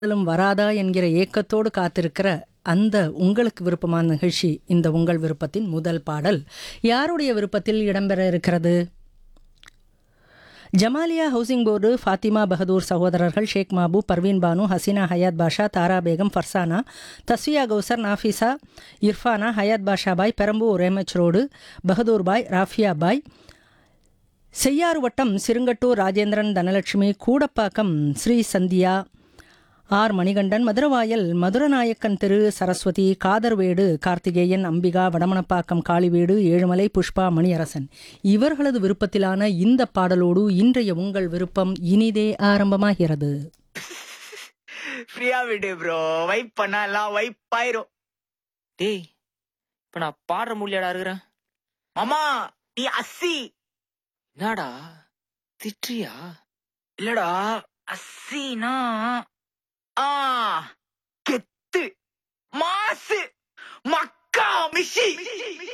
லும் வராதா என்கிற ஏக்கத்தோடு காத்திருக்கிற அந்த உங்களுக்கு விருப்பமான நிகழ்ச்சி இந்த உங்கள் விருப்பத்தின் முதல் பாடல் யாருடைய விருப்பத்தில் இடம்பெற இருக்கிறது ஜமாலியா ஹவுசிங் போர்டு ஃபாத்திமா பகதூர் சகோதரர்கள் ஷேக் மாபு பர்வீன் பானு ஹசீனா ஹயாத் பாஷா தாரா பேகம் ஃபர்சானா தஸ்வியா கௌசர் நாஃபிசா இர்ஃபானா ஹயாத் பாஷா பாய் பெரம்பூர் எம்எச் ரோடு பகதூர் பாய் ராஃபியா பாய் செய்யாறு வட்டம் சிறுங்கட்டூர் ராஜேந்திரன் தனலட்சுமி கூடப்பாக்கம் ஸ்ரீ சந்தியா ஆர் மணிகண்டன் மதுரவாயல் மதுரநாயக்கன் திரு சரஸ்வதி காதர்வேடு கார்த்திகேயன் அம்பிகா வடமணப்பாக்கம் காளிவேடு ஏழுமலை புஷ்பா மணியரசன் இவர்களது விருப்பத்திலான இந்த பாடலோடு இன்றைய உங்கள் விருப்பம் இனிதே ஆரம்பமாகிறது ஃப்ரீயா விடு ப்ரோ வைப் பண்ணா எல்லாம் வைப் ஆயிரும் டேய் இப்ப நான் பாடுற முடியாடா இருக்கிறேன் மாமா நீ அஸ்ஸி என்னடா திட்டுறியா இல்லடா அஸ்ஸினா ஆ கெத்து மாசு மக்கா மிஷி